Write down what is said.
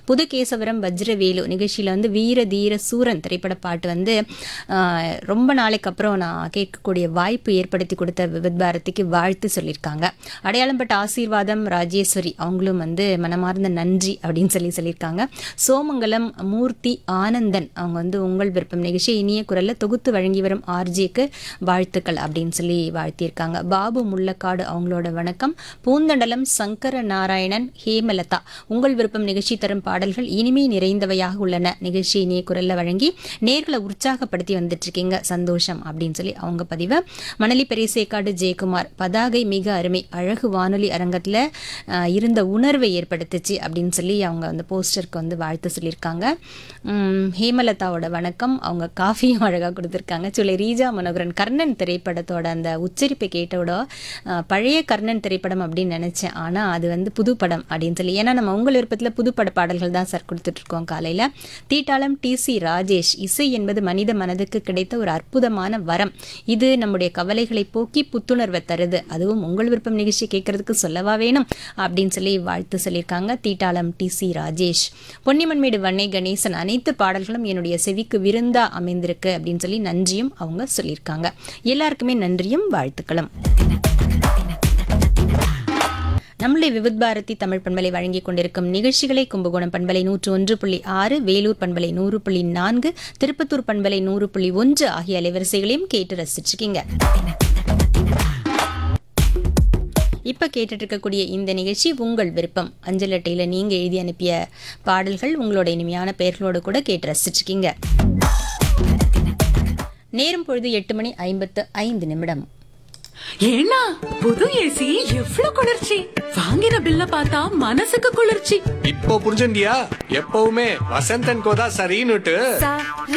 புதுகேசவரம் வஜ்ரவேலு நிகழ்ச்சியில் வந்து வீர தீர சூரன் திரைப்பட பாட்டு வந்து ஆஹ், ரொம்ப நாளைக்கு அப்புறம் நான் கேட்கக்கூடிய வாய்ப்பு ஏற்படுத்தி கொடுத்த விவித் பாரதிக்கு வாழ்த்து சொல்லியிருக்காங்க அடையாளம் பட்ட ஆசீர்வாதம் ராஜேஸ்வரி அவங்களும் வந்து மனமார்ந்த நன்றி அப்படின்னு சொல்லி சொல்லியிருக்காங்க சோமங்கலம் மூர்த்தி ஆனந்தன் அவங்க வந்து உங்கள் விருப்பம் நிகழ்ச்சி இனிய குரல்ல தொகுத்து வழங்கி வரும் ஆர்ஜேக்கு வாழ்த்துக்கள் அப்படின்னு சொல்லி வாழ்த்தியிருக்காங்க பாபு முள்ளக்காடு அவங்களோட வணக்கம் பூந்தண்டலம் சங்கர நாராயணன் ஹேமலதா உங்கள் விருப்பம் நிகழ்ச்சி தரும் பாடல்கள் இனிமை நிறைந்தவையாக உள்ளன நிகழ்ச்சி இனிய குரல்ல வழங்கி நேர்களை உற்சாகப்படுத்தி வந்துட்டு இருக்கீங்க சந்தோஷம் அப்படின்னு சொல்லி அவங்க பதிவை மணலி பெரியசேக்காடு ஜெயக்குமார் பதாகை மிக அருமை அழகு வானொலி அரங்கத்துல ஆஹ், இருந்த உணர்வை ஏற்படுத்துச்சு அப்படின்னு சொல்லி அவங்க அந்த போஸ்டருக்கு வந்து வாழ்த்து சொல்லியிருக்காங்க உம், ஹேமலதாவோட வணக்கம் அவங்க காஃபியும் அழகாக கொடுத்துருக்காங்க சொல்லி ரீஜா மனோகரன் கர்ணன் திரைப்படத்தோட அந்த உச்சரிப்பை கேட்டோட ஆஹ், பழைய கர்ணன் திரைப்படம் அப்படின்னு நினைச்சேன் ஆனா அது வந்து புது படம் அப்படின்னு சொல்லி ஏன்னா நம்ம உங்கள் விருப்பத்தில் புதுப்பட பாடல்கள் தான் சார் கொடுத்துட்டு இருக்கோம் காலையில தீட்டாளம் டி சி ராஜேஷ் இசை என்பது மனித மனதுக்கு கிடைத்த ஒரு அற்புதமான வரம் இது நம்முடைய கவலைகளை போக்கி புத்துணர்வை தருது அதுவும் உங்கள் விருப்பம் நிகழ்ச்சி கேட்கறதுக்கு சொல்லவா வேணும் அப்படின்னு சொல்லி வாழ்த்து சொல்லியிருக்காங்க தீட்டாளம் டி சி ராஜேஷ் பொன்னிமன்மேடு வன்னை கணேசன் அனைத்து பாடல்களும் என்னுடைய செவிக்கு விருந்தா அமைந்திருக்கு அப்படின்னு சொல்லி நன்றியும் அவங்க சொல்லியிருக்காங்க எல்லாருக்குமே நன்றியும் வாழ்த்துக்களும் நம்முடைய விவித் பாரதி தமிழ் பண்பலை வழங்கிக் கொண்டிருக்கும் நிகழ்ச்சிகளை கும்பகோணம் பண்பலை நூற்று ஒன்று புள்ளி ஆறு வேலூர் பண்பலை நூறு புள்ளி நான்கு திருப்பத்தூர் பண்பலை நூறு புள்ளி ஒன்று ஆகிய அலைவரிசைகளையும் கேட்டு ரசிச்சிருக்கீங்க இப்ப கேட்டுட்டு இருக்கக்கூடிய இந்த நிகழ்ச்சி உங்கள் விருப்பம் அஞ்சல் அட்டையில நீங்க எழுதி அனுப்பிய பாடல்கள் உங்களோட இனிமையான பெயர்களோடு கூட கேட்டு ரசிச்சிருக்கீங்க நேரம் பொழுது எட்டு மணி ஐம்பத்து ஐந்து நிமிடம் ஏன்னா புது ஏசி எவ்ளோ குளிர்ச்சி வாங்கின பில்ல பார்த்தா மனசுக்கு குளிர்ச்சி இப்போ புரிஞ்சுண்டியா எப்பவுமே வசந்தன் கோதா சரின்னுட்டு